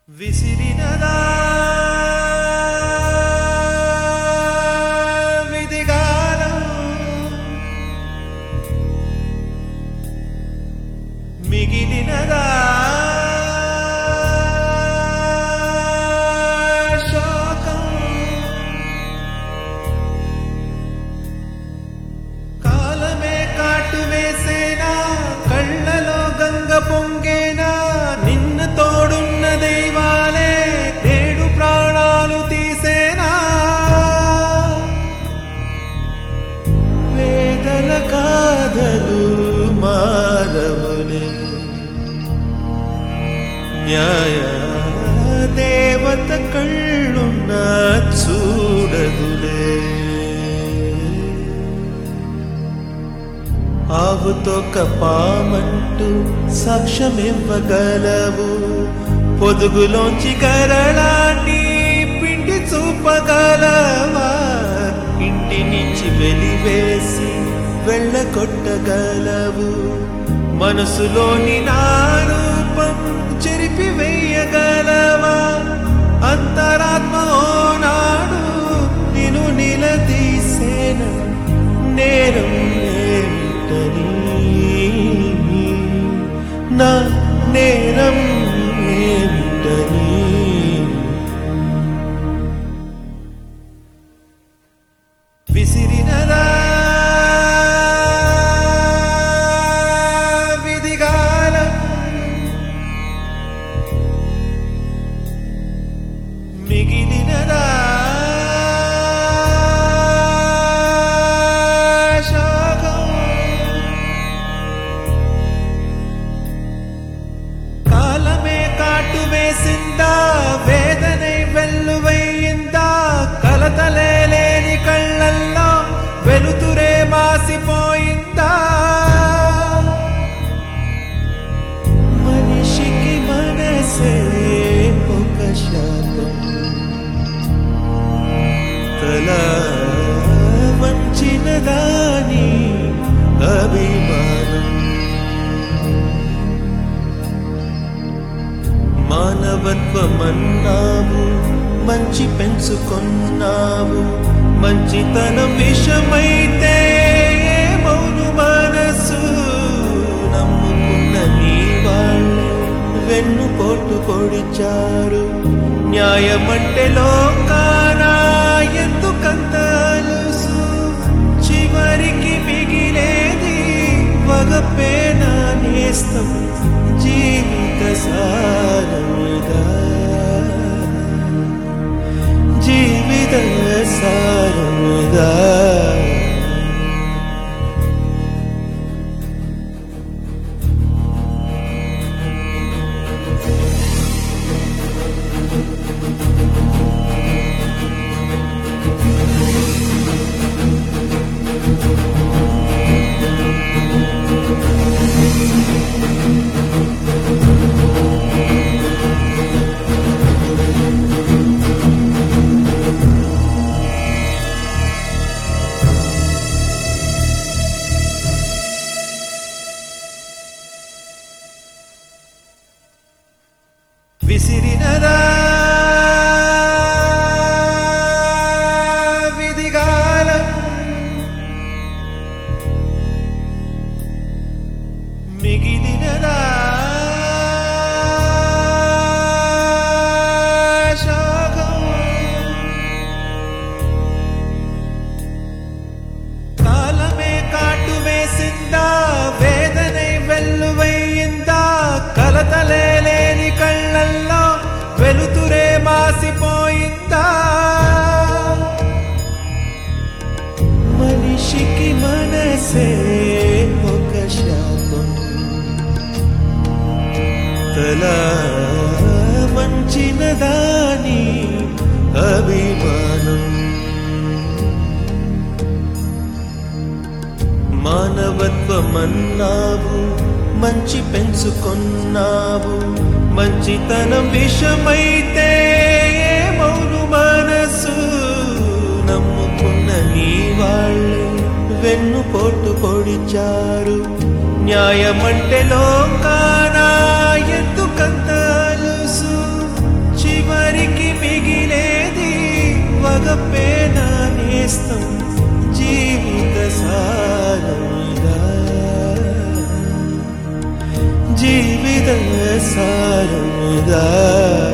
విసిరినదా విధిగాలం మిగిలినదా శోకం కాలమే కాటు వేసేనా కళ్ళలో గంగ పొంగేనా నిన్న తోడున్న దైవాలే నేడు ప్రాణాలు తీసేనా వేదన కాదలు మానవులే న్యాయ దేవత కళ్ళున్న చూడదులే ఆవుతో కపామంటూ సాక్ష్యమివ్వగలవు పొదుగులోంచి కరళాన్ని పిండి చూపగలవా ఇంటి నుంచి వెలివేసి వెళ్ళగొట్టగలవు మనసులోని నా రూపం చెరిపి వేయగలవా అంతరాత్మ ఓనాడు నిన్ను నిలదీసేన నేరం ఏమిటని నా నేరం ఏమిటని విసిరినదా విధిగాలం మిగిలినదా శోకం కాలమే కాటు వేసిందా వేదనై వెల్లువయ్యిందా కలతలే లేని కళ్ళల్లో వెలుతురే మాసిపోయిందా మనిషికి మనసే ఒక శాపం తల వంచిన దాని అభిమానం మానవత్వమన్నావు మంచి పెంచుకున్నావు మంచితనం విషమైతే మౌను మనసు నమ్ముకున్న నీ వాళ్ళే వెన్ను పోటు పొడిచారు న్యాయమంటే లోకానా ఎందుకంత అలుసు చివరికి మిగిలేది వగపేనా నేస్తం జీవిత సారముగా జీవిత సారముగా విసిరినదా విధిగాలం మిగిలినదా శోకం కాలమే కాటు వేసిందా వేదనై వెల్లువయ్యిందా కలతలే లేని కళ్ళల్లో వెలుతురే మాసిపోయిందా మనిషికి మనసే ఒక శాపం తల వంచిన దాని అభిమానం మానవత్వమన్నావు మంచి పెంచుకున్నావు మంచితనం విషమైతే మౌను మనసు నమ్ముకున్న నీ వాళ్ళే వెన్ను పోటు పొడిచారు న్యాయమంటే లోకానా ఎందుకంత అలుసు పక్కపేనా నేస్తం జీవిత సారమిదా జీవిత సారమిదా